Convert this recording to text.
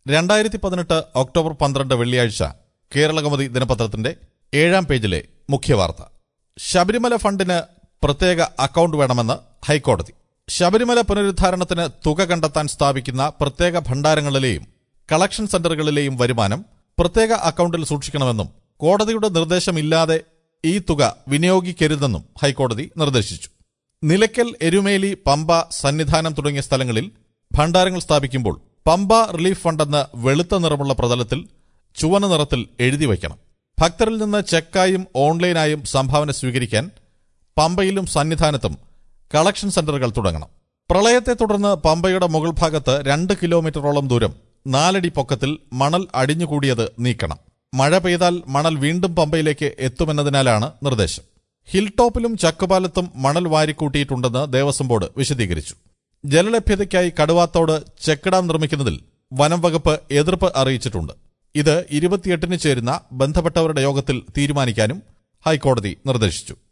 രണ്ടായിരത്തി പതിനെട്ട് ഒക്ടോബർ പന്ത്രണ്ട് വെള്ളിയാഴ്ച കേരളകൗമുദി ദിനപത്രത്തിന്റെ ഏഴാം പേജിലെ മുഖ്യവാർത്ത ശബരിമല ഫണ്ടിന് പ്രത്യേക അക്കൌണ്ട് വേണമെന്ന് ഹൈക്കോടതി ശബരിമല പുനരുദ്ധാരണത്തിന് തുക കണ്ടെത്താൻ സ്ഥാപിക്കുന്ന പ്രത്യേക ഭണ്ഡാരങ്ങളിലെയും കളക്ഷൻ സെന്ററുകളിലെയും വരുമാനം പ്രത്യേക അക്കൌണ്ടിൽ സൂക്ഷിക്കണമെന്നും കോടതിയുടെ നിർദ്ദേശമില്ലാതെ ഈ തുക വിനിയോഗിക്കരുതെന്നും ഹൈക്കോടതി നിർദ്ദേശിച്ചു നിലയ്ക്കൽ എരുമേലി പമ്പ സന്നിധാനം തുടങ്ങിയ സ്ഥലങ്ങളിൽ ഭണ്ഡാരങ്ങൾ സ്ഥാപിക്കുമ്പോൾ പമ്പ റിലീഫ് ഫണ്ടെന്ന് വെളുത്ത നിറമുള്ള പ്രതലത്തിൽ ചുവന്ന നിറത്തിൽ എഴുതി വയ്ക്കണം ഭക്തരിൽ നിന്ന് ചെക്കായും ഓൺലൈനായും സംഭാവന സ്വീകരിക്കാൻ പമ്പയിലും സന്നിധാനത്തും കളക്ഷൻ സെന്ററുകൾ തുടങ്ങണം പ്രളയത്തെ തുടർന്ന് പമ്പയുടെ മുകൾ ഭാഗത്ത് രണ്ട് കിലോമീറ്ററോളം ദൂരം നാലടി പൊക്കത്തിൽ മണൽ അടിഞ്ഞുകൂടിയത് നീക്കണം മഴ പെയ്താൽ മണൽ വീണ്ടും പമ്പയിലേക്ക് എത്തുമെന്നതിനാലാണ് നിർദ്ദേശം ഹിൽ ടോപ്പിലും ചക്കുപാലത്തും മണൽ വാരിക്കൂട്ടിയിട്ടുണ്ടെന്ന് ദേവസ്വം ബോർഡ് വിശദീകരിച്ചു ജലലഭ്യതയ്ക്കായി കടുവാത്തോട് ചെക്ക് ഡാം നിർമ്മിക്കുന്നതിൽ വനം വകുപ്പ് എതിർപ്പ് അറിയിച്ചിട്ടുണ്ട് ഇത് ഇരുപത്തിയെട്ടിന് ചേരുന്ന ബന്ധപ്പെട്ടവരുടെ യോഗത്തിൽ തീരുമാനിക്കാനും ഹൈക്കോടതി നിർദ്ദേശിച്ചു